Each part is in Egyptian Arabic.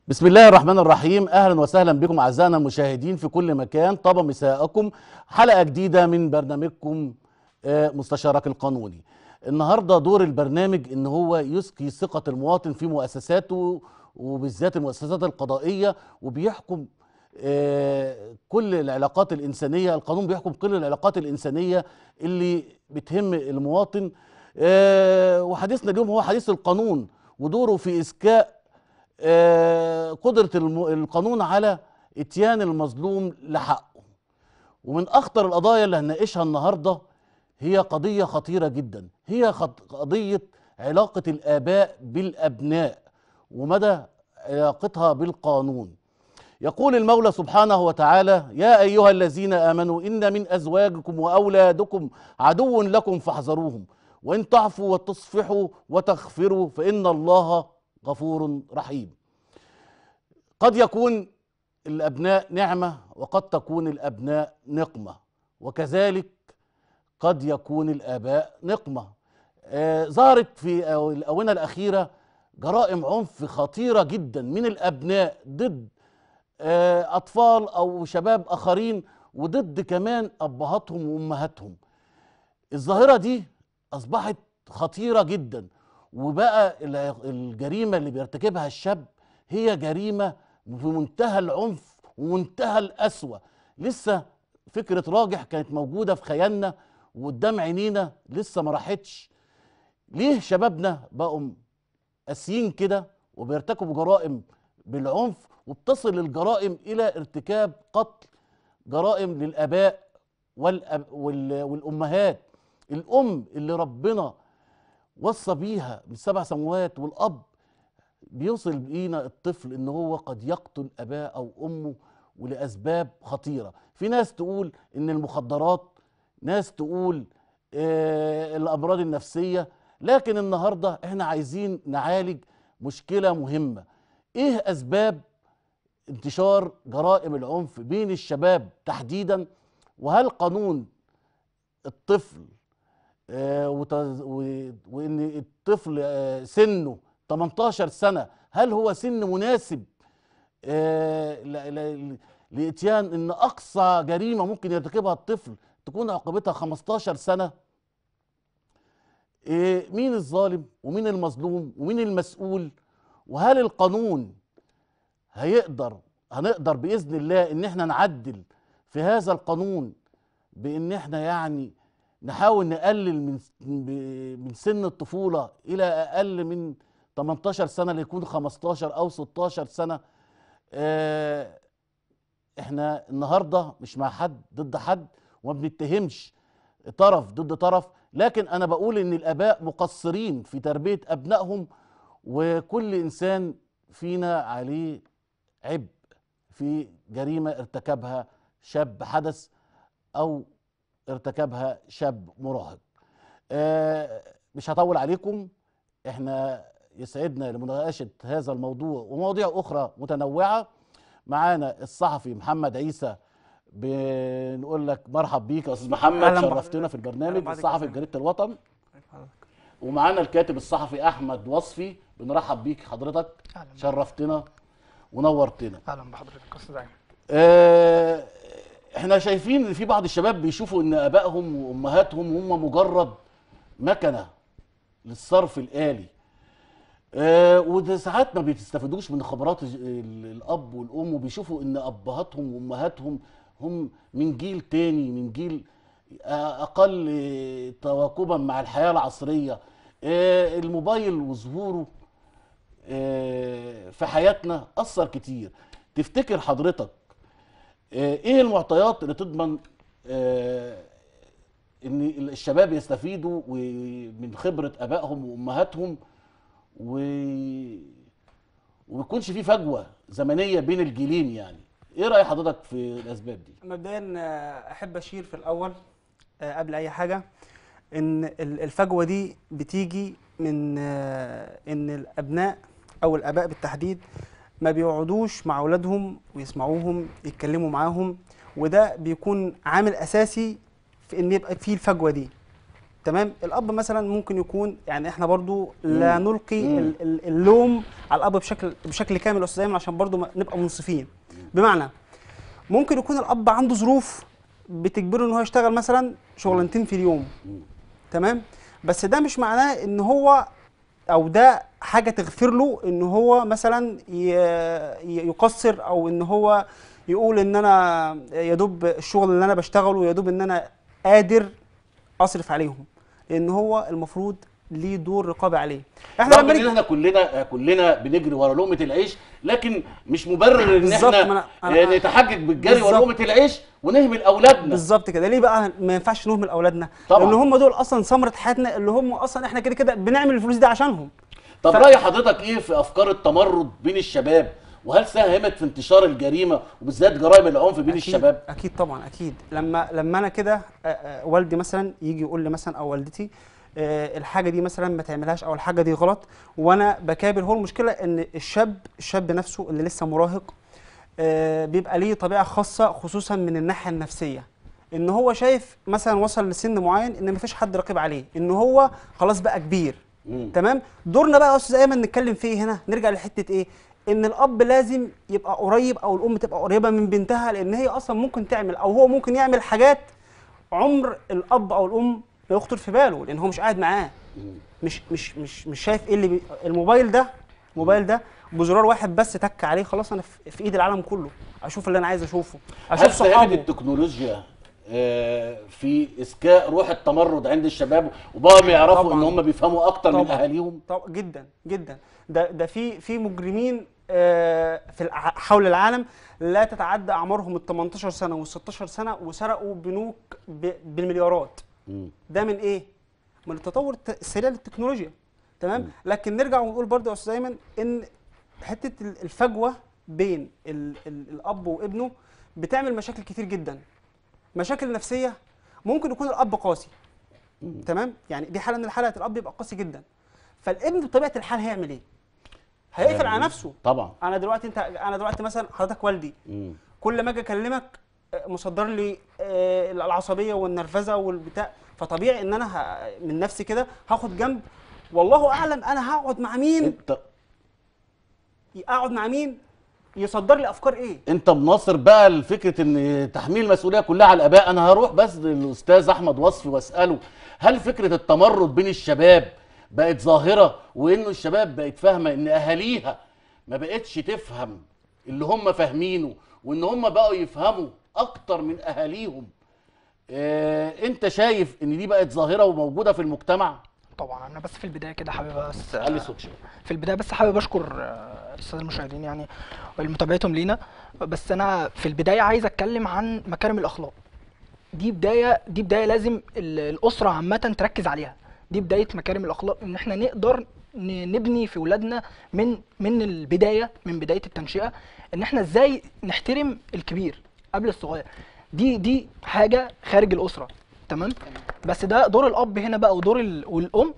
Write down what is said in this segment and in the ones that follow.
بسم الله الرحمن الرحيم اهلا وسهلا بكم اعزائنا المشاهدين في كل مكان طاب مساءكم حلقه جديده من برنامجكم آه، مستشارك القانوني النهارده دور البرنامج ان هو يسقي ثقه المواطن في مؤسساته وبالذات المؤسسات القضائيه وبيحكم آه، كل العلاقات الانسانيه القانون بيحكم كل العلاقات الانسانيه اللي بتهم المواطن آه، وحديثنا اليوم هو حديث القانون ودوره في اسكاء آه، قدرة الم- القانون على اتيان المظلوم لحقه ومن أخطر القضايا اللي هنناقشها النهاردة هي قضية خطيرة جدا هي خط- قضية علاقة الآباء بالأبناء ومدى علاقتها بالقانون يقول المولى سبحانه وتعالى يا أيها الذين آمنوا إن من أزواجكم وأولادكم عدو لكم فاحذروهم وإن تعفوا وتصفحوا وتغفروا فإن الله غفور رحيم قد يكون الأبناء نعمة وقد تكون الأبناء نقمة وكذلك قد يكون الآباء نقمة آه ظهرت في أو- الآونة الأخيرة جرائم عنف خطيرة جدا من الأبناء ضد آه، أطفال أو شباب آخرين وضد كمان أبهاتهم وأمهاتهم الظاهرة دي أصبحت خطيرة جدا وبقى الع- الجريمة اللي بيرتكبها الشاب هي جريمة في منتهى العنف ومنتهى القسوة لسه فكرة راجح كانت موجودة في خيالنا وقدام عينينا لسه ما راحتش ليه شبابنا بقوا قاسيين كده وبيرتكبوا جرائم بالعنف وبتصل الجرائم الى ارتكاب قتل جرائم للاباء والأب وال- والامهات الام اللي ربنا وصى بيها بالسبع سماوات والاب بيوصل بينا الطفل ان هو قد يقتل اباه او امه ولاسباب خطيره في ناس تقول ان المخدرات ناس تقول آه الامراض النفسيه لكن النهارده احنا عايزين نعالج مشكله مهمه ايه اسباب انتشار جرائم العنف بين الشباب تحديدا وهل قانون الطفل آه، وتز- و- وان الطفل آه، سنه 18 سنه هل هو سن مناسب آه، ل- ل- لاتيان ان اقصى جريمه ممكن يرتكبها الطفل تكون عقوبتها 15 سنه إيه، مين الظالم ومين المظلوم ومين المسؤول وهل القانون هيقدر هنقدر باذن الله ان احنا نعدل في هذا القانون بان احنا يعني نحاول نقلل من ب- من سن الطفوله الى اقل من 18 سنه ليكون 15 او 16 سنه آه، احنا النهارده مش مع حد ضد حد وما بنتهمش طرف ضد طرف لكن انا بقول ان الاباء مقصرين في تربيه ابنائهم وكل انسان فينا عليه عبء في جريمه ارتكبها شاب حدث او ارتكبها شاب مراهق آه، مش هطول عليكم احنا يسعدنا لمناقشه هذا الموضوع ومواضيع اخرى متنوعه معانا الصحفي محمد عيسى بنقول لك مرحب بيك يا استاذ محمد أهلاً شرفتنا في أهلاً البرنامج بحضرتك الصحفي يا في جريده الوطن حضرتك. ومعانا الكاتب الصحفي احمد وصفي بنرحب بيك حضرتك اهلا بك. شرفتنا ونورتنا اهلا بحضرتك استاذ ايمن آه، احنا شايفين ان في بعض الشباب بيشوفوا ان ابائهم وامهاتهم هم مجرد مكنه للصرف الالي آه، وده ساعات ما بيستفيدوش من خبرات الج- ال- الاب والام وبيشوفوا ان ابهاتهم وامهاتهم هم من جيل تاني من جيل آه، اقل آه، تواكبا مع الحياه العصريه آه، الموبايل وظهوره آه، في حياتنا اثر كتير تفتكر حضرتك آه، ايه المعطيات اللي تضمن آه، ان الشباب يستفيدوا و- من خبره ابائهم وامهاتهم و وما يكونش في فجوه زمنيه بين الجيلين يعني ايه راي حضرتك في الاسباب دي مبدئيا آه، احب اشير في الاول آه، قبل اي حاجه ان ال- الفجوه دي بتيجي من آه، ان الابناء او الاباء بالتحديد ما بيقعدوش مع اولادهم ويسمعوهم يتكلموا معاهم وده بيكون عامل اساسي في ان يبقى فيه الفجوه دي تمام الاب مثلا ممكن يكون يعني احنا برضو لا نلقي ال- ال- اللوم على الاب بشكل بشكل كامل يا استاذ ايمن عشان برضو ما- نبقى منصفين بمعنى ممكن يكون الاب عنده ظروف بتجبره ان هو يشتغل مثلا شغلانتين في اليوم تمام بس ده مش معناه ان هو او ده حاجه تغفر له ان هو مثلا ي- ي- يقصر او ان هو يقول ان انا يا دوب الشغل اللي انا بشتغله يا دوب ان انا قادر اصرف عليهم لان هو المفروض ليه دور رقابه عليه احنا رغم لما ان نيجي احنا كلنا كلنا بنجري ورا لقمه العيش لكن مش مبرر ان بالظبط، احنا ما أنا- أنا- آه، نتحجج بالجري ورا بالظبط. لقمه العيش ونهمل اولادنا بالظبط كده ليه بقى ما ينفعش نهمل اولادنا طبعاً. لان هم دول اصلا ثمره حياتنا اللي هم اصلا احنا كده كده بنعمل الفلوس دي عشانهم طب ف- راي حضرتك ايه في افكار التمرد بين الشباب وهل ساهمت في انتشار الجريمه وبالذات جرائم العنف بين أكيد الشباب اكيد طبعا اكيد لما لما انا كده آه، آه، والدي مثلا يجي يقول لي مثلا او والدتي آه، الحاجه دي مثلا ما تعملهاش او الحاجه دي غلط وانا بكابر هو المشكله ان الشاب الشاب نفسه اللي لسه مراهق آه، بيبقى ليه طبيعه خاصه خصوصا من الناحيه النفسيه ان هو شايف مثلا وصل لسن معين ان مفيش حد رقيب عليه ان هو خلاص بقى كبير مم. تمام دورنا بقى يا استاذ ايمن نتكلم فيه هنا نرجع لحته ايه ان الاب لازم يبقى قريب او الام تبقى قريبه من بنتها لان هي اصلا ممكن تعمل او هو ممكن يعمل حاجات عمر الاب او الام ما يخطر في باله لان هو مش قاعد معاه مش مش مش مش شايف ايه اللي بي... الموبايل ده الموبايل ده بزرار واحد بس تك عليه خلاص انا في في ايد العالم كله اشوف اللي انا عايز اشوفه هل اشوف ساهمت صحابه التكنولوجيا آه، في اسكاء روح التمرد عند الشباب وبقوا يعرفوا ان طبعاً. هم بيفهموا اكتر من طبعاً. اهاليهم طب جدا جدا ده ده في في مجرمين آه، في الع- حول العالم لا تتعدى اعمارهم ال 18 سنه وال 16 سنه وسرقوا بنوك ب- بالمليارات مم. ده من ايه؟ من التطور الت- السريع للتكنولوجيا تمام؟ لكن نرجع ونقول برضه يا استاذ ايمن ان حته ال- الفجوه بين ال ال الاب وابنه بتعمل مشاكل كتير جدا مشاكل نفسيه ممكن يكون الاب قاسي تمام؟ يعني دي حاله من الحالات الاب يبقى قاسي جدا فالابن بطبيعه الحال هيعمل ايه؟ هيقفل على نفسه طبعا انا دلوقتي انت انا دلوقتي مثلا حضرتك والدي مم. كل ما اجي اكلمك آه، مصدر لي آه، العصبيه والنرفزه والبتاع فطبيعي ان انا ه- من نفسي كده هاخد جنب والله اعلم انا هقعد مع مين انت اقعد مع مين يصدر لي افكار ايه انت مناصر بقى لفكره ان تحميل المسؤوليه كلها على الاباء انا هروح بس للاستاذ احمد وصفي واساله هل فكره التمرد بين الشباب بقت ظاهره وانه الشباب بقت فاهمه ان اهاليها ما بقتش تفهم اللي هم فاهمينه وان هم بقوا يفهموا اكتر من اهاليهم اه انت شايف ان دي بقت ظاهره وموجوده في المجتمع طبعا انا بس في البدايه كده حابب بس علي صوت شوية. في البدايه بس حابب اشكر آه، الساده المشاهدين يعني ولمتابعتهم لينا بس انا في البدايه عايز اتكلم عن مكارم الاخلاق دي بدايه دي بدايه لازم ال- الاسره عامه تركز عليها دي بدايه مكارم الاخلاق ان احنا نقدر ن- نبني في ولادنا من من البدايه من بدايه التنشئه ان احنا ازاي نحترم الكبير قبل الصغير دي دي حاجه خارج الاسره تمام بس ده دور الاب هنا بقى ودور ال- والام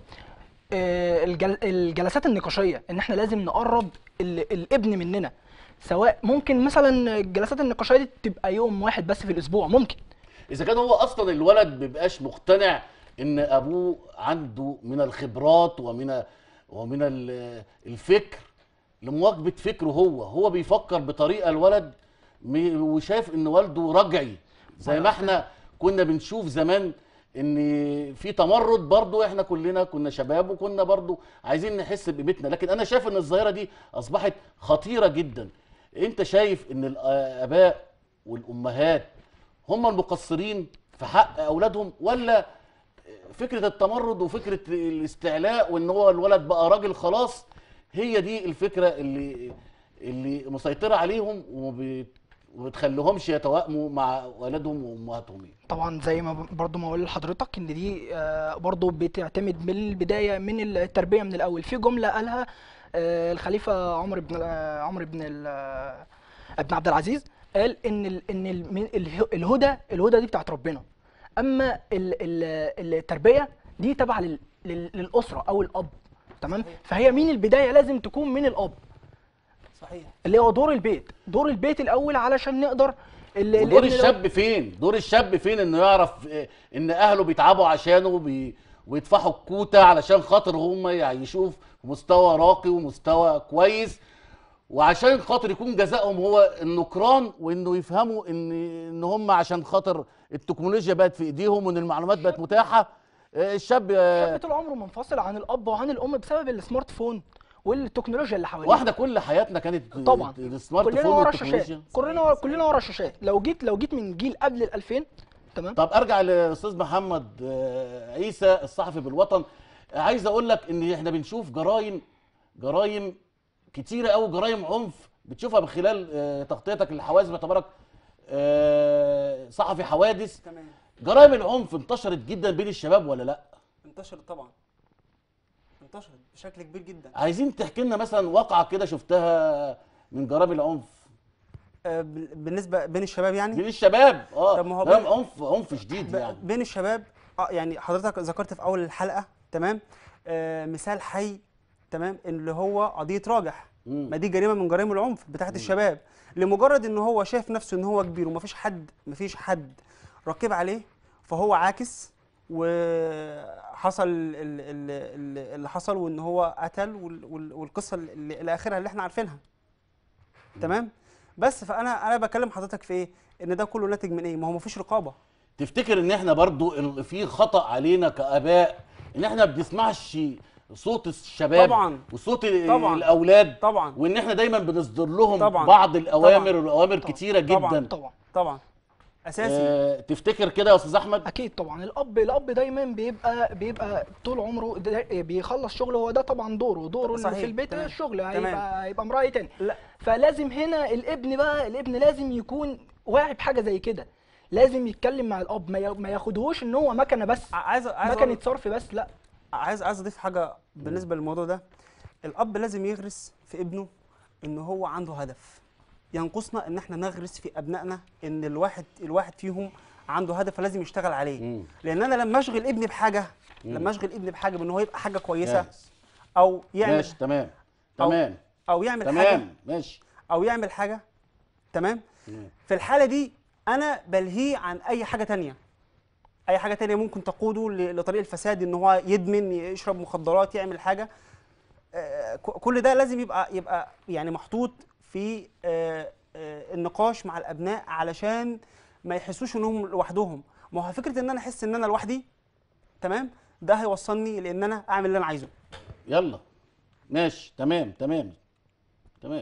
آه، الجل... الجلسات النقاشيه ان احنا لازم نقرب ال... الابن مننا سواء ممكن مثلا الجلسات النقاشيه دي تبقى يوم واحد بس في الاسبوع ممكن اذا كان هو اصلا الولد بيبقاش مقتنع ان ابوه عنده من الخبرات ومن ومن ال- الفكر لمواكبه فكره هو هو بيفكر بطريقه الولد م- وشايف ان والده رجعي زي ما احنا كنا بنشوف زمان ان في تمرد برضو احنا كلنا كنا شباب وكنا برضو عايزين نحس بقيمتنا لكن انا شايف ان الظاهره دي اصبحت خطيره جدا انت شايف ان الاباء والامهات هم المقصرين في حق اولادهم ولا فكره التمرد وفكره الاستعلاء وان هو الولد بقى راجل خلاص هي دي الفكره اللي اللي مسيطره عليهم وما بتخليهمش يتوائموا مع والدهم وامهاتهم طبعا زي ما ب- برضو ما اقول لحضرتك ان دي آه، برضو بتعتمد من البدايه من التربيه من الاول في جمله قالها آه، الخليفه عمر بن آه، عمر بن ال- آه، ابن عبد العزيز قال ان ال ان ال من اله- الهدى الهدى دي بتاعت ربنا اما ال ال التربيه دي تبع لل لل- للاسره او الاب تمام فهي من البدايه لازم تكون من الاب صحيح اللي هو دور البيت دور البيت الاول علشان نقدر ال- ودور الابن لو- الشاب فين دور الشاب فين انه يعرف إيه، ان اهله بيتعبوا عشانه بي ويدفعوا الكوتا علشان خاطر هم يعيشوه في مستوى راقي ومستوى كويس وعشان خاطر يكون جزائهم هو النكران وانه يفهموا ان ان هم عشان خاطر التكنولوجيا بقت في ايديهم وان المعلومات بقت متاحه آه، الشاب آه، الشاب طول عمره منفصل عن الاب وعن الام بسبب السمارت فون والتكنولوجيا اللي حواليه واحنا كل حياتنا كانت طبعا السمارت كلنا فون ورا الشاشات والتكنولوجيا كلنا كلنا ورا الشاشات لو جيت لو جيت من جيل قبل ال 2000 تمام طب ارجع لاستاذ محمد آه، عيسى الصحفي بالوطن آه، عايز اقول لك ان احنا بنشوف جرائم جرائم كتيره قوي جرائم عنف بتشوفها من خلال آه، تغطيتك للحوادث باعتبارك آه، صحفي حوادث تمام جرائم العنف انتشرت جدا بين الشباب ولا لا انتشرت طبعا انتشرت بشكل كبير جدا عايزين تحكي لنا مثلا واقعه كده شفتها من جرائم العنف آه، بال- بالنسبه بين الشباب يعني بين الشباب اه طب ما هو جرائم بين- عنف عنف شديد ب- يعني بين الشباب اه يعني حضرتك ذكرت في اول الحلقه تمام آه مثال حي تمام اللي هو قضيه راجح مم. ما دي جريمه من جرائم العنف بتاعت الشباب لمجرد ان هو شايف نفسه ان هو كبير ومفيش حد مفيش حد رقيب عليه فهو عاكس وحصل ال- ال- ال- اللي حصل وان هو قتل وال- وال- والقصه اللي الى اخرها اللي احنا عارفينها تمام بس فانا انا بكلم حضرتك في ايه ان ده كله ناتج من ايه ما هو مفيش رقابه تفتكر ان احنا برضو ال- في خطأ علينا كآباء ان احنا ما بنسمعش صوت الشباب طبعاً. وصوت ال- طبعاً. الاولاد طبعا وان احنا دايما بنصدر لهم طبعاً. بعض الاوامر طبعاً. والاوامر طبعاً. كتيره طبعاً. جدا طبعا طبعا اساسي آه تفتكر كده يا استاذ احمد اكيد طبعا الاب الاب دايما بيبقى بيبقى طول عمره دا- بيخلص شغل هو ده طبعا دوره دوره اللي صحيح. في البيت تمام. الشغل تمام. هيبقى هيبقى مراعي تاني لا فلازم هنا الابن بقى الابن لازم يكون واعي بحاجه زي كده لازم يتكلم مع الاب ما يا- ما ياخدهوش ان هو مكنه بس ع- عايز عايز مكنه أقول- صرف بس لا عايز عايز اضيف حاجه بالنسبه للموضوع ده الاب لازم يغرس في ابنه ان هو عنده هدف ينقصنا ان احنا نغرس في ابنائنا ان الواحد الواحد فيهم عنده هدف فلازم يشتغل عليه مم. لان انا لما اشغل ابني بحاجه لما اشغل ابني بحاجه بان هو يبقى حاجه كويسه جاهز. او يعمل ماشي تمام أو- تمام او يعمل حاجه تمام ماشي او يعمل حاجه تمام تمام. في الحاله دي انا بلهيه عن اي حاجه تانية اي حاجه تانية ممكن تقوده ل- لطريق الفساد ان هو يدمن يشرب مخدرات يعمل حاجه آه، ك- كل ده لازم يبقى يبقى يعني محطوط في آه، آه، النقاش مع الابناء علشان ما يحسوش انهم لوحدهم ما هو فكره ان انا احس ان انا لوحدي تمام ده هيوصلني لان انا اعمل اللي انا عايزه يلا ماشي تمام تمام تمام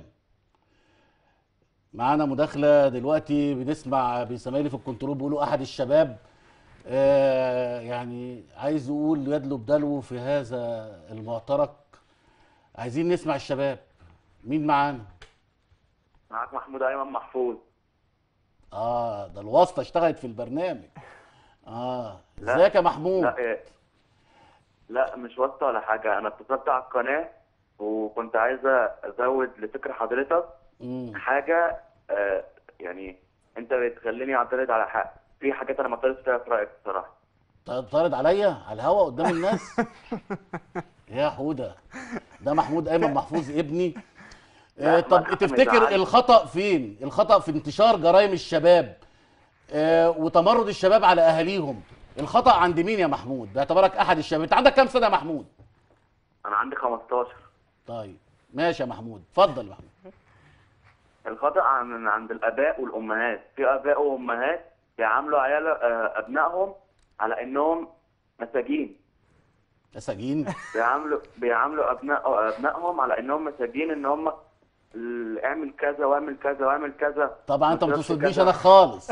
معانا مداخلة دلوقتي بنسمع بزمايلي في الكنترول بيقولوا أحد الشباب آه يعني عايز يقول يدلو بدلو في هذا المعترك عايزين نسمع الشباب مين معانا؟ معاك محمود ايمن محفوظ اه ده الواسطة اشتغلت في البرنامج اه لا. ازيك يا محمود؟ لا إيه. لا مش واسطة ولا حاجة أنا اتصلت على القناة وكنت عايزة أزود لفكر حضرتك مم. حاجة آه يعني أنت بتخليني أعترض على حق في حاجات أنا ما اعترضتش فيها في رأيك الصراحة تعترض عليا على الهوا قدام الناس يا حوده ده محمود ايمن محفوظ ابني لا، آه طب ما- ما تفتكر تزعلش. الخطا فين الخطا في انتشار جرائم الشباب آه وتمرد الشباب على اهاليهم الخطا عند مين يا محمود باعتبارك احد الشباب انت عندك كام سنه يا محمود أنا عندي 15 طيب ماشي يا محمود اتفضل يا محمود الخطأ عن عند الآباء والأمهات في آباء وأمهات بيعاملوا عيال آه أبنائهم على إنهم مساجين مساجين بيعاملوا بيعاملوا ابناء ابنائهم على انهم مساجين ان هم ال- اعمل كذا واعمل كذا واعمل كذا طبعا انت ما تشربش تقصدنيش كذا. انا خالص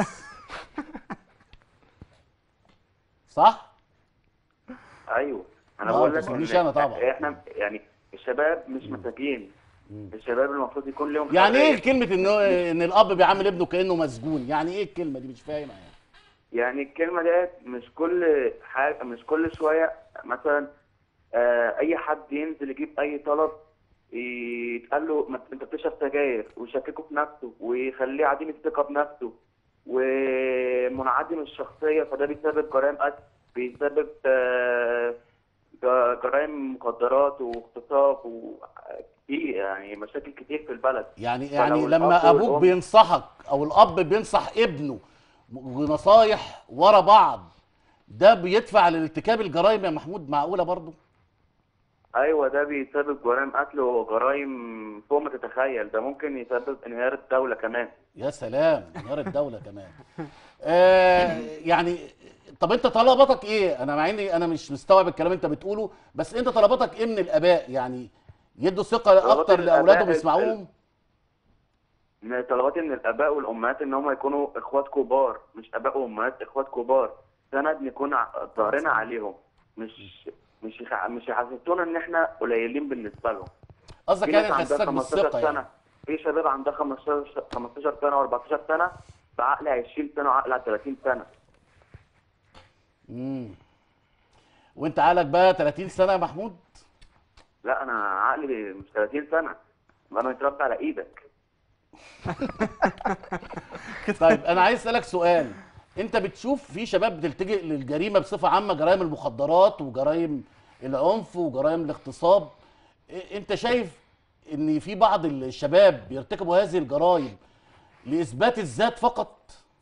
صح ايوه انا لا، بقول ما لك تقصدنيش إن أنا طبعا. احنا يعني الشباب مش مساجين الشباب المفروض يكون لهم يعني ايه حرية. كلمه ان ان الاب بيعامل ابنه كانه مسجون يعني ايه الكلمه دي مش فاهمها يعني يعني الكلمه ديت مش كل حاجه مش كل شويه مثلا آه اي حد ينزل يجيب اي طلب يتقال له ما انت بتشرب سجاير ويشككه في نفسه ويخليه عديم الثقه بنفسه ومنعدم الشخصيه فده بيسبب جرائم قتل بيسبب آه، ج- جرائم مخدرات واغتصاب وكتير يعني مشاكل كتير في البلد يعني فلو يعني الأب لما ابوك والأم- بينصحك او الاب بينصح ابنه ونصايح ورا بعض ده بيدفع لارتكاب الجرائم يا محمود معقوله برضه ايوه ده بيسبب جرائم قتل وجرائم فوق ما تتخيل ده ممكن يسبب انهيار الدولة كمان يا سلام انهيار الدوله كمان آه يعني طب انت طلباتك ايه انا مع اني انا مش مستوعب الكلام اللي انت بتقوله بس انت طلباتك ايه من الاباء يعني يدوا ثقه طلبات اكتر الآباء لاولادهم ال- يسمعوهم من طلباتي من الاباء والامهات ان هم يكونوا اخوات كبار مش اباء وامهات اخوات كبار سند نكون ع- ظهرنا عليهم مش مش يخ- مش يحسسونا ان احنا قليلين بالنسبه لهم قصدك في يعني ناس عندها نحسسك 15 بالثقه سنه يعني في شباب عندها 15 15 سنه و14 سنه بعقل 20 سنه وعقل على 30 سنه امم وانت عقلك بقى 30 سنه يا محمود لا انا عقلي مش 30 سنه انا متربي على ايدك طيب انا عايز اسالك سؤال انت بتشوف في شباب بتلتجئ للجريمه بصفه عامه جرائم المخدرات وجرائم العنف وجرائم الاغتصاب إيه- انت شايف ان في بعض الشباب بيرتكبوا هذه الجرائم لاثبات الذات فقط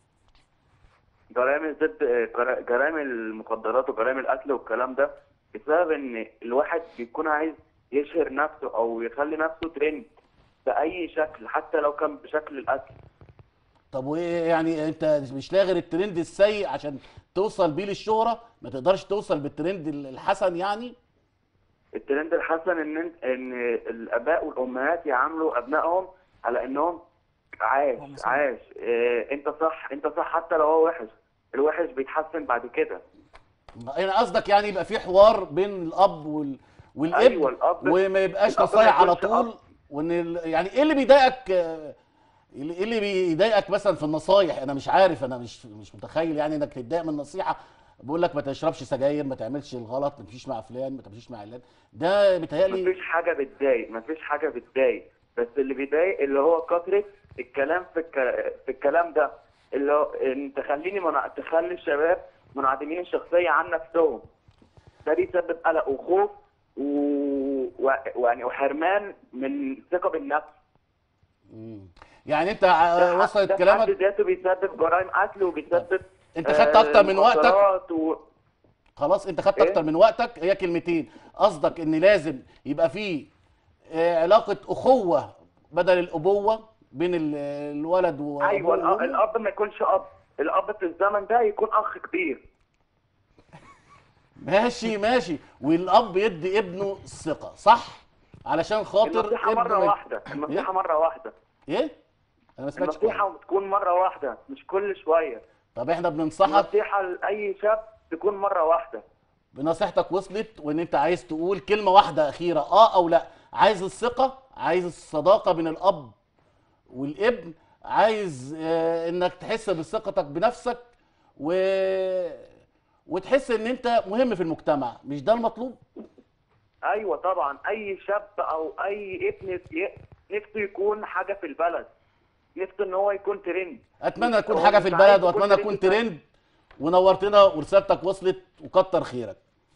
جرائم الزد جرا- جرائم المخدرات وجرائم القتل والكلام ده بسبب ان الواحد بيكون عايز يشهر نفسه او يخلي نفسه ترند باي شكل حتى لو كان بشكل القتل طب وايه يعني انت مش لاغي غير الترند السيء عشان توصل بيه للشهره ما تقدرش توصل بالترند الحسن يعني الترند الحسن ان انت ان الاباء والامهات يعاملوا ابنائهم على انهم عاش هم صح. عاش اه انت صح انت صح حتى لو هو وحش الوحش بيتحسن بعد كده يعني قصدك يعني يبقى في حوار بين الاب وال... والابن أيوة، الأب- وما يبقاش الأب ما نصايح على يكونش طول أب. وان ال... يعني ايه اللي بيضايقك آه، ايه اللي بيضايقك مثلا في النصايح انا مش عارف انا مش مش متخيل يعني انك تتضايق من نصيحه بقول لك ما تشربش سجاير ما تعملش الغلط ما تمشيش مع فلان ما تمشيش مع علان ده بيتهيألي مفيش حاجة بتضايق مفيش حاجة بتضايق بس اللي بيضايق اللي هو كثرة الكلام في الك... في الكلام ده اللي هو ان تخليني منع... تخلي الشباب منعدمين الشخصية عن نفسهم ده بيسبب قلق وخوف و... و... ويعني وحرمان من الثقة بالنفس مم. يعني انت ده ع- ح- وصلت ده في كلامك حد ذاته بيسبب جرائم قتل وبيسبب انت خدت اكتر من وقتك مخدرات و... خلاص انت خدت ايه؟ اكتر من وقتك هي كلمتين قصدك ان لازم يبقى في آه، علاقه اخوه بدل الابوه بين ال- الولد وابوه ايوه الأ- وأمه. الاب ما يكونش اب الاب في الزمن ده يكون اخ كبير ماشي ماشي والاب يدي ابنه الثقه صح علشان خاطر النصيحة مرة ما- واحدة النصيحة مرة واحدة ايه انا ما سمعتش كويس. النصيحة تكون مرة واحدة مش كل شوية طب احنا بننصحك النصيحة لأي شاب تكون مرة واحدة بنصيحتك وصلت وان انت عايز تقول كلمه واحده اخيره اه او لا عايز الثقه عايز الصداقه بين الاب والابن عايز آه انك تحس بثقتك بنفسك و وتحس ان انت مهم في المجتمع مش ده المطلوب أيوة طبعا أي شاب أو أي ابن ي- نفسه يكون حاجة في البلد نفسه إن هو يكون ترند اتمنى مش- تكون هو حاجه مش في عايز البلد يكون واتمنى تكون ترند. ترند ونورتنا ورسالتك وصلت وكتر خيرك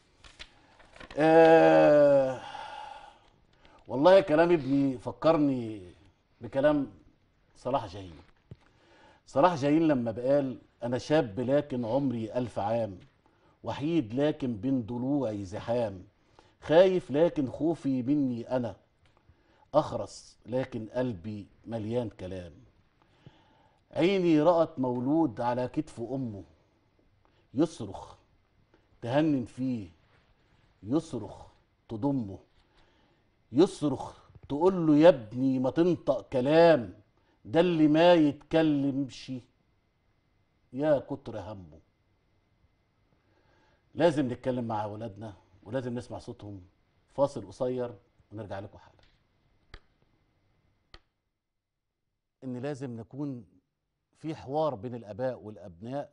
آه والله كلام ابني فكرني بكلام صلاح جاهين صلاح جاهين لما بقال انا شاب لكن عمري الف عام وحيد لكن بين ضلوعي زحام خايف لكن خوفي مني انا اخرس لكن قلبي مليان كلام عيني رأت مولود على كتف أمه يصرخ تهنن فيه يصرخ تضمه يصرخ تقول له يا ابني ما تنطق كلام ده اللي ما يتكلمش يا كتر همه لازم نتكلم مع أولادنا ولازم نسمع صوتهم فاصل قصير ونرجع لكم حالا ان لازم نكون في حوار بين الاباء والابناء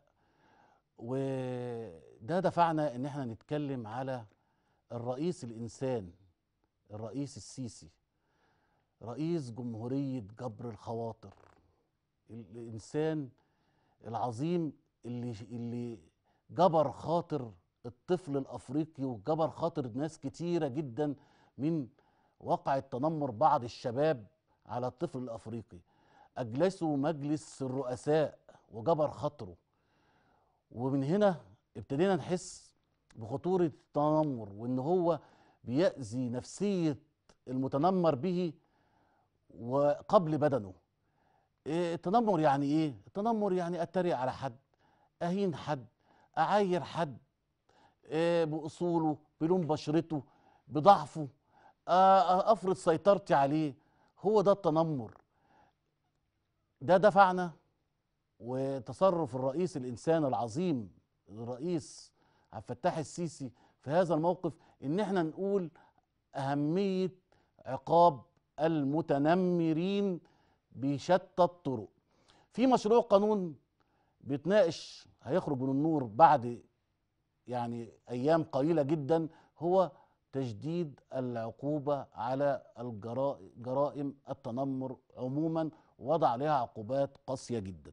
وده دفعنا ان احنا نتكلم على الرئيس الانسان الرئيس السيسي رئيس جمهورية جبر الخواطر الانسان العظيم اللي اللي جبر خاطر الطفل الافريقي وجبر خاطر ناس كتيرة جدا من واقع التنمر بعض الشباب على الطفل الافريقي اجلسوا مجلس الرؤساء وجبر خاطره ومن هنا ابتدينا نحس بخطورة التنمر وإن هو بيأذي نفسية المتنمر به وقبل بدنه إيه التنمر يعني إيه؟ التنمر يعني أتريق على حد أهين حد أعاير حد إيه بأصوله بلون بشرته بضعفه آه، أفرض سيطرتي عليه هو ده التنمر ده دفعنا وتصرف الرئيس الإنسان العظيم الرئيس عبد الفتاح السيسي في هذا الموقف ان احنا نقول اهميه عقاب المتنمرين بشتى الطرق في مشروع قانون بيتناقش هيخرج من النور بعد يعني ايام قليله جدا هو تجديد العقوبه على الجرائم جرائم التنمر عموما وضع عليها عقوبات قاسيه جدا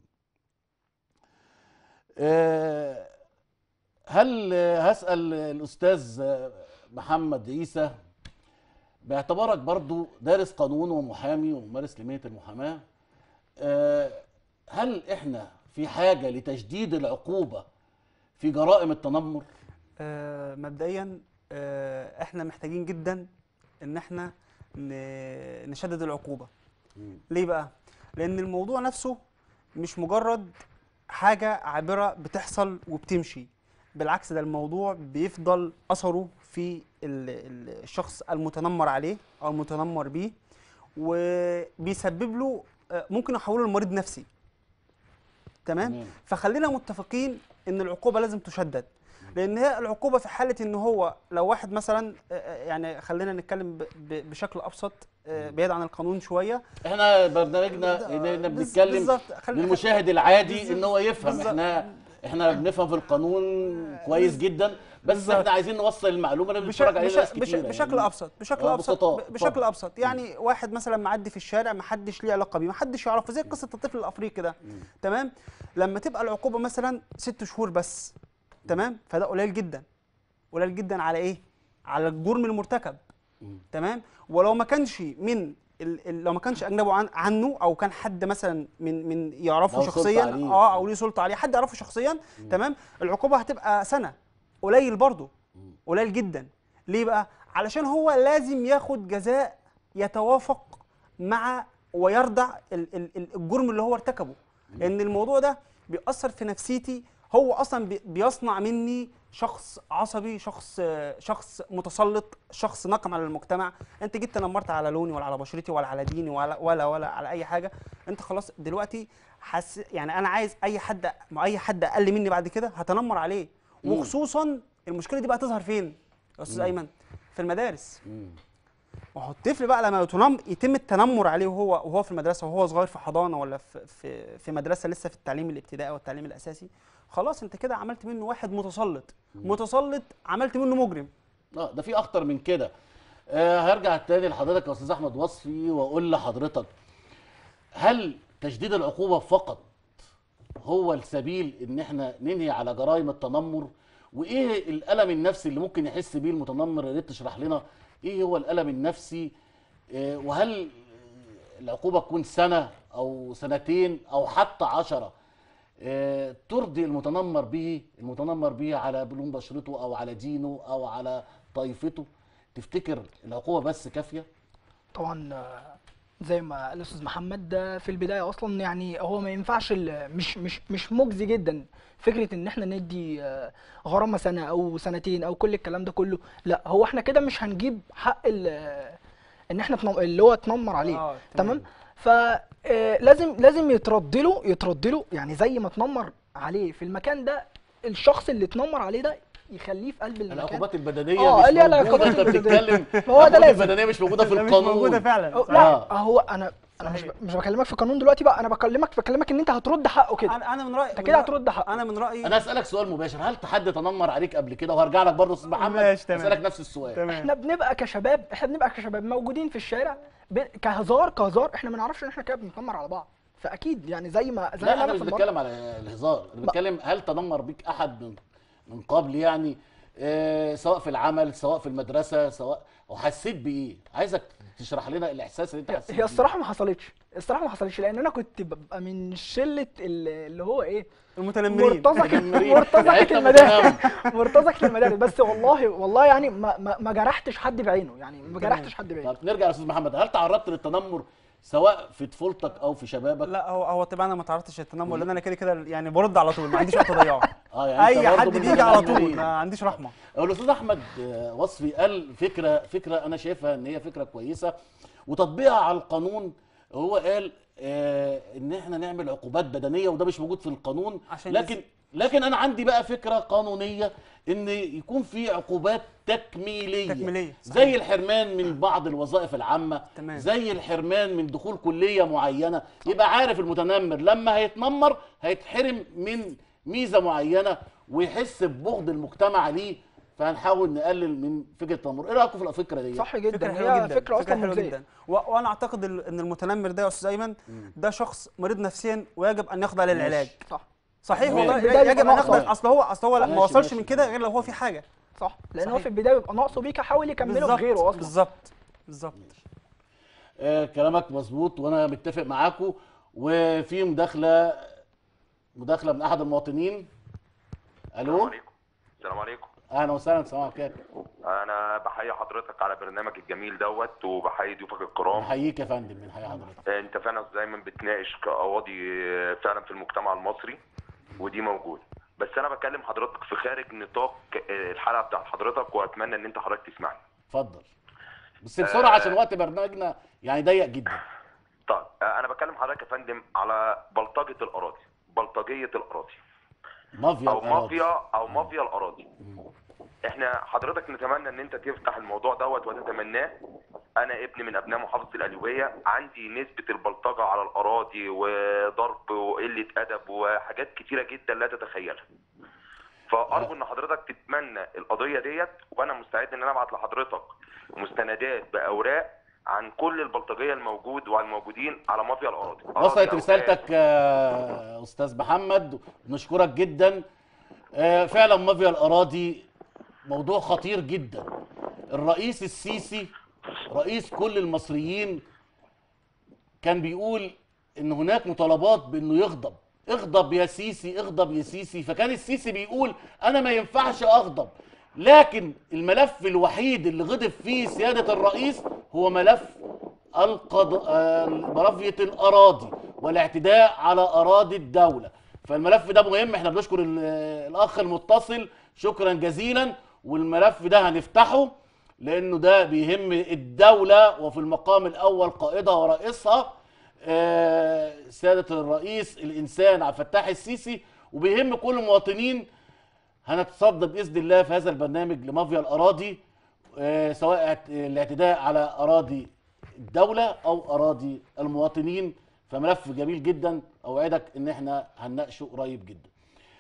آه، هل هسأل الأستاذ محمد عيسى باعتبارك برضو دارس قانون ومحامي وممارس لمهنة المحاماة آه، هل احنا في حاجة لتجديد العقوبة في جرائم التنمر؟ آه، مبدئيا آه، احنا محتاجين جدا ان احنا ن- نشدد العقوبه ليه بقى لان الموضوع نفسه مش مجرد حاجه عابره بتحصل وبتمشي بالعكس ده الموضوع بيفضل اثره في ال- ال- الشخص المتنمر عليه او المتنمر بيه وبيسبب له آه، ممكن يحوله لمريض نفسي تمام تمام. فخلينا متفقين ان العقوبه لازم تشدد لان هي العقوبه في حاله ان هو لو واحد مثلا آه، آه، يعني خلينا نتكلم ب- ب- بشكل ابسط آه، بعيد عن القانون شويه احنا برنامجنا اننا بز- بنتكلم بالظبط. خلي- للمشاهد العادي بالظبط. ان هو يفهم بالظبط. احنا احنا بنفهم في القانون كويس جدا بس بالظبط. احنا عايزين نوصل المعلومه اللي بش- بنتفرج عليها بش- ناس بش- كتير بشكل ابسط بشكل آه، ابسط بسطاء. ب- بشكل اتفضل. ابسط يعني واحد مثلا معدي في الشارع ما حدش ليه علاقه بيه ما حدش يعرفه زي قصه الطفل الافريقي ده تمام لما تبقى العقوبه مثلا ست شهور بس تمام فده قليل جدا قليل جدا على ايه على الجرم المرتكب تمام ولو ما كانش من ال- ال- لو ما كانش اجنبه عن عنه او كان حد مثلا من من يعرفه لو سلطة شخصيا عليه. اه او ليه سلطه عليه حد يعرفه شخصيا تمام العقوبه هتبقى سنه قليل برضه قليل جدا ليه بقى علشان هو لازم ياخد جزاء يتوافق مع ويرضع ال- ال- ال- الجرم اللي هو ارتكبه لان الموضوع ده بيأثر في نفسيتي هو اصلا بي- بيصنع مني شخص عصبي شخص آه، شخص متسلط شخص ناقم على المجتمع انت جيت تنمرت على لوني ولا على بشرتي ولا على ديني ولا ولا ولا على اي حاجه انت خلاص دلوقتي حس يعني انا عايز اي حد اي حد اقل مني بعد كده هتنمر عليه مم. وخصوصا المشكله دي بقى تظهر فين يا استاذ ايمن في المدارس ما هو الطفل بقى لما يتنم يتم التنمر عليه وهو وهو في المدرسه وهو صغير في حضانه ولا في في, في مدرسه لسه في التعليم الابتدائي والتعليم الاساسي خلاص انت كده عملت منه واحد متسلط متسلط عملت منه مجرم اه ده في اخطر من كده آه هرجع تاني لحضرتك يا استاذ احمد وصفي واقول لحضرتك هل تشديد العقوبه فقط هو السبيل ان احنا ننهي على جرائم التنمر وايه الالم النفسي اللي ممكن يحس بيه المتنمر يا ريت تشرح لنا ايه هو الالم النفسي آه وهل العقوبه تكون سنه او سنتين او حتى عشرة آه، ترضي المتنمر به المتنمر به على لون بشرته او على دينه او على طائفته تفتكر العقوبه بس كافيه طبعا آه، زي ما قال الاستاذ محمد ده في البدايه اصلا يعني هو ما ينفعش ال- مش مش مش مجزي جدا فكره ان احنا ندي آه، غرامه سنه او سنتين او كل الكلام ده كله لا هو احنا كده مش هنجيب حق ال- آه، ان احنا تنم- اللي هو اتنمر عليه آه، تمام فلازم لازم يترد له يترد له يعني زي ما اتنمر عليه في المكان ده الشخص اللي اتنمر عليه ده يخليه في قلب المكان العقوبات البدنيه آه، مش قال لي موجوده العقوبات انت البدنية. بتتكلم ما هو ده العقوبات لازم. البدنيه مش موجوده في ده مش القانون موجوده فعلا أو صح. لا آه. هو انا انا مش صحيح. مش بكلمك في القانون دلوقتي بقى انا بكلمك بكلمك ان انت هترد حقه كده انا انا من رايي انت من كده رأيي- هترد حقه انا من رايي انا اسالك سؤال مباشر هل حد تنمر عليك قبل كده وهرجع لك برضه يا استاذ محمد ماشي، تمام. اسالك نفس السؤال تمام احنا بنبقى كشباب احنا بنبقى كشباب موجودين في الشارع ب... كهزار كهزار احنا ما نعرفش ان احنا كده بنتنمر على بعض فاكيد يعني زي ما زي لا ما انا مش اتنمرت- بتكلم على الهزار انا بتكلم هل تنمر بيك احد من من قبل يعني آه سواء في العمل سواء في المدرسه سواء وحسيت بايه عايزك تشرح لنا الاحساس اللي انت حسيت هي بيه. الصراحه ما حصلتش الصراحه ما حصلتش لان انا كنت ببقى من شله ال- اللي هو ايه المتنمرين مرتزقه متنمرين. مرتزقه يعني المدارس مرتزقه المدارس بس والله والله يعني ما ما, ما جرحتش حد بعينه يعني ما جرحتش حد بعينه طب نرجع يا استاذ محمد هل تعرضت للتنمر سواء في طفولتك او في شبابك لا هو هو طبعا انا ما تعرضتش للتنمر لان انا كده كده يعني برد على طول ما عنديش وقت اضيعه اه يعني أنت اي برضه حد من بيجي على طول المتنمرين. ما عنديش رحمه الاستاذ احمد آه، وصفي قال فكره فكره انا شايفها ان هي فكره كويسه وتطبيقها على القانون هو قال آه ان احنا نعمل عقوبات بدنيه وده مش موجود في القانون عشان لكن يز- لكن انا عندي بقى فكره قانونيه ان يكون في عقوبات تكميليه تكميلية، زي الحرمان من بعض الوظائف العامه تمام. زي الحرمان من دخول كليه معينه يبقى عارف المتنمر لما هيتنمر هيتحرم من ميزه معينه ويحس ببغض المجتمع ليه فهنحاول نقلل من فكره التنمر ايه رايكم في الفكره دي صح جدا فكره حلوه هي جدا فكره اصلا حلوه مجزيه جدا و- وانا اعتقد ال- ان المتنمر ده يا استاذ ايمن ده شخص مريض نفسيا ويجب ان يخضع للعلاج صح صحيح ماشي. والله البداية يجب يبقى ان ناقصة. يخضع اصل هو اصل هو لا ما ماشي، وصلش ماشي. من كده غير لو هو في حاجه صح لان هو صحيح. في البدايه بيبقى ناقصه بيك حاول يكمله بالظبط بغيره اصلا بالظبط بالظبط آه كلامك مظبوط وانا متفق معاكم وفي مداخله مداخله من احد المواطنين السلام الو عليكم السلام عليكم اهلا وسهلا سلام عليكم انا بحيي حضرتك على برنامج الجميل دوت وبحيي ضيوفك الكرام بحييك يا فندم من حياه حضرتك انت فعلا دايما بتناقش قواضي فعلا في المجتمع المصري ودي موجود بس انا بكلم حضرتك في خارج نطاق الحلقه بتاعت حضرتك واتمنى ان انت حضرتك تسمعني اتفضل بس بسرعه عشان وقت برنامجنا يعني ضيق جدا طيب انا بكلم حضرتك يا فندم على بلطجه الاراضي بلطجيه الاراضي مافيا او الأراضي. مافيا او مافيا الاراضي احنا حضرتك نتمنى ان انت تفتح الموضوع دوت وتتمناه انا ابن من ابناء محافظه القليوبيه عندي نسبه البلطجه على الاراضي وضرب وقله ادب وحاجات كتيره جدا لا تتخيلها فارجو ان حضرتك تتمنى القضيه ديت وانا مستعد ان انا ابعت لحضرتك مستندات باوراق عن كل البلطجيه الموجود والموجودين على مافيا الاراضي وصلت أراضي رسالتك يا استاذ محمد نشكرك جدا آه، فعلا مافيا الاراضي موضوع خطير جدا الرئيس السيسي رئيس كل المصريين كان بيقول ان هناك مطالبات بانه يغضب اغضب يا سيسي اغضب يا سيسي فكان السيسي بيقول انا ما ينفعش اغضب لكن الملف الوحيد اللي غضب فيه سيادة الرئيس هو ملف القض... آه، مرافية الأراضي والاعتداء على أراضي الدولة فالملف ده مهم احنا بنشكر ال- الأخ المتصل شكرا جزيلا والملف ده هنفتحه لأنه ده بيهم الدولة وفي المقام الأول قائدها ورئيسها آه، سيادة الرئيس الإنسان عبد الفتاح السيسي وبيهم كل المواطنين هنتصدى باذن الله في هذا البرنامج لمافيا الاراضي آه، سواء اعت- الاعتداء على اراضي الدوله او اراضي المواطنين فملف جميل جدا اوعدك ان احنا هنناقشه قريب جدا.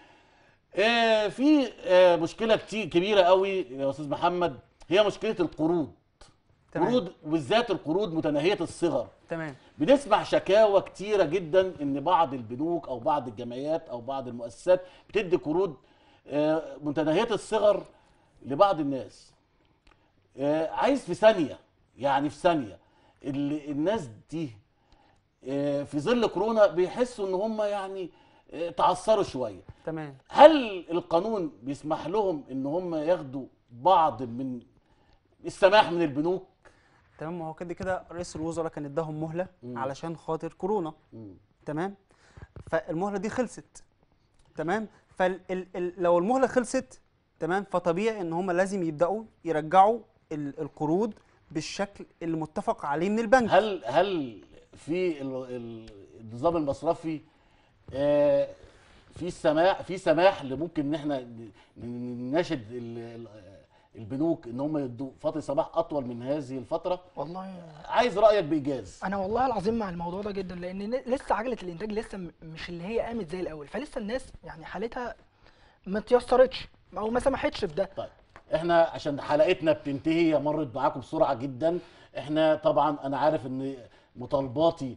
آه، في آه، مشكله كتير كبيره قوي يا استاذ محمد هي مشكله القروض. تمام. قروض وبالذات القروض متناهيه الصغر. تمام بنسمع شكاوى كتيرة جدا ان بعض البنوك او بعض الجمعيات او بعض المؤسسات بتدي قروض آه، متناهية الصغر لبعض الناس آه، عايز في ثانية يعني في ثانية ال- الناس دي آه، في ظل كورونا بيحسوا ان هم يعني آه، تعثروا شوية تمام هل القانون بيسمح لهم ان هم ياخدوا بعض من السماح من البنوك تمام ما هو كده كده رئيس الوزراء كان اداهم مهله علشان خاطر كورونا مم. تمام فالمهله دي خلصت تمام فلو المهله خلصت تمام فطبيعي ان هم لازم يبداوا يرجعوا ال- القروض بالشكل اللي متفق عليه من البنك هل هل في ال- ال- النظام المصرفي آه، في سماح في سماح لممكن ان احنا ن- ن- نناشد ال- ال- البنوك ان هم يدوا فتره سماح اطول من هذه الفتره والله عايز رايك بايجاز انا والله العظيم مع الموضوع ده جدا لان ن- لسه عجله الانتاج لسه م- مش اللي هي قامت زي الاول فلسه الناس يعني حالتها ما اتيسرتش او ما سمحتش بده طيب احنا عشان حلقتنا بتنتهي هي مرت معاكم بسرعه جدا احنا طبعا انا عارف ان مطالباتي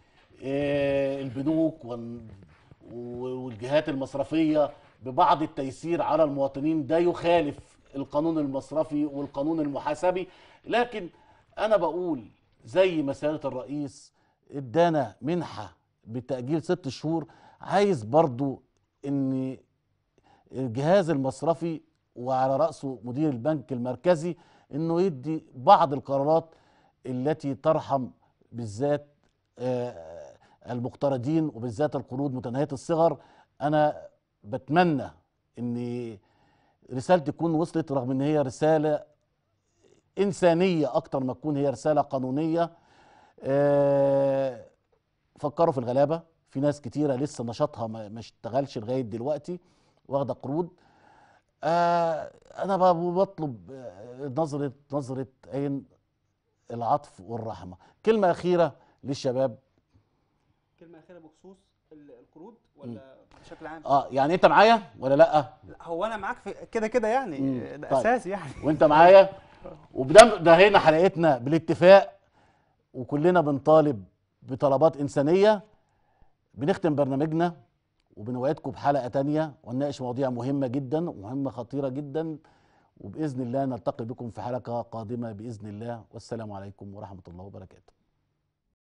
آه، البنوك وال- والجهات المصرفيه ببعض التيسير على المواطنين ده يخالف القانون المصرفي والقانون المحاسبي لكن انا بقول زي ما سياده الرئيس ادانا منحه بتاجيل ست شهور عايز برضو ان الجهاز المصرفي وعلى راسه مدير البنك المركزي انه يدي بعض القرارات التي ترحم بالذات آه، المقترضين وبالذات القروض متناهيه الصغر انا بتمنى ان رسالتي تكون وصلت رغم ان هي رساله انسانيه اكتر ما تكون هي رساله قانونيه آه، فكروا في الغلابه في ناس كتيره لسه نشاطها ما ما اشتغلش لغايه دلوقتي واخده قروض آه، انا ب- بطلب آه، نظره نظره عين العطف والرحمه كلمه اخيره للشباب كلمه اخيره بخصوص ال- القروض ولا بشكل عام اه يعني انت معايا ولا لا لا، هو انا معاك في كده كده يعني مم. ده طيب. اساسي يعني وانت معايا وبدم ده هنا حلقتنا بالاتفاق وكلنا بنطالب بطلبات انسانيه بنختم برنامجنا وبنوعدكم بحلقه تانية ونناقش مواضيع مهمه جدا ومهمه خطيره جدا وباذن الله نلتقي بكم في حلقه قادمه باذن الله والسلام عليكم ورحمه الله وبركاته